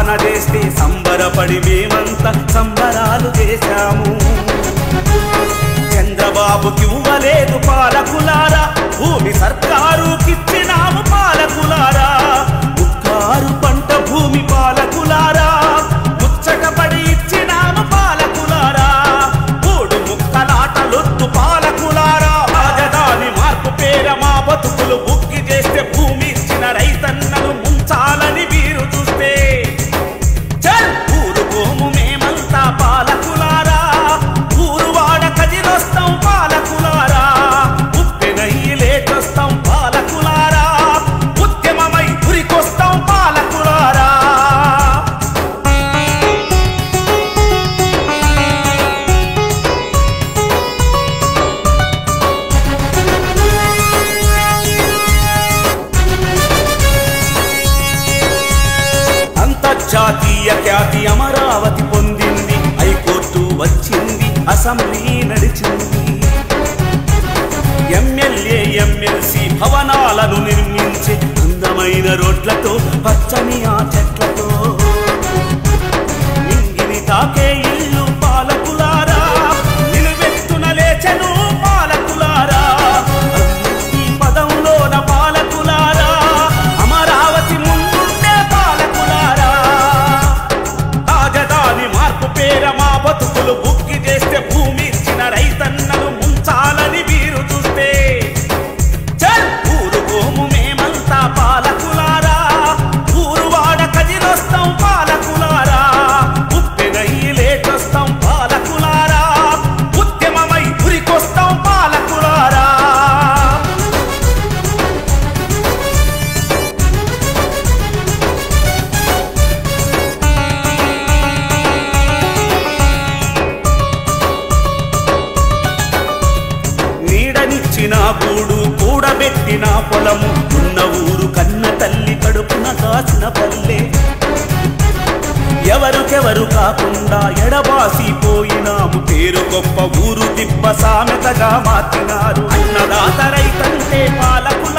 సాధన చేస్తే సంబరపడి మేమంతా సంబరాలు చేశాము చంద్రబాబుకి ఇవ్వలేదు పాలకులారా భూమి సర్కారుకిచ్చినాము పాలకులారా ఉక్కారు పంట భూమి పాలకులారా ముచ్చటపడి ఇచ్చినాము పాలకులారా మూడు ముక్కలాటలొద్దు పాలకులారా రాజధాని మార్పు పేర మా బతుకులు బుక్కి చేస్తే భూమి ఇచ్చిన రైతన్నను ముంచాలని వీరు చూస్తే చల్ ఊరుకోము మేమంతా పాలకులారా ఊరు వాడ కదిలొస్తాం పాలకులారా ఉప్పెనయ్యి లేచొస్తాం పాలకులారా ఉద్యమమై ఉరికొస్తాం పాలకులారా అంతర్జాతీయ ఖ్యాతి అమరావతి పొందింది హైకోర్టు వచ్చింది అసెంబ్లీ నడిచింది ఎమ్మెల్యే ఎమ్మెల్సీ భవనాలను నిర్మించి అందమైన రోడ్లతో పచ్చని ఆ చెట్లతో నింగిని తాకే ఇల్లు పాలకులారా నిలువెత్తున లేచెను పాలకులారా ఈ పదంలోన పాలకులారా అమరావతి ముందుండే పాలకులారా రాజధాని మార్పు పేర మా బతుకులు బుక్కి చేస్తే భూమి ఇచ్చిన రైతన్నలు ముంచాలని వీరు చూస్తే చల్ ఊరుకోము మేమంతా పాలకులారా ఊరు వాడ కదిలొస్తాం పాలకులారా ఉప్పెనయ్యి లేచొస్తాం పాలకులారా ఉద్యమమై ఉరికొస్తాం పాలకులారా నీడనిచ్చిన గూడు కూడబెట్టిన పొలము ఉన్న ఊరు కన్న తల్లి కడుపున కాసిన పల్లె ఎవరుకెవరు కాకుండా ఎడబాసిపోయినాము పేరు గొప్ప ఊరు దిబ్బ సామెతగా మార్చినారు అన్నదాత రైతంటే పాలకు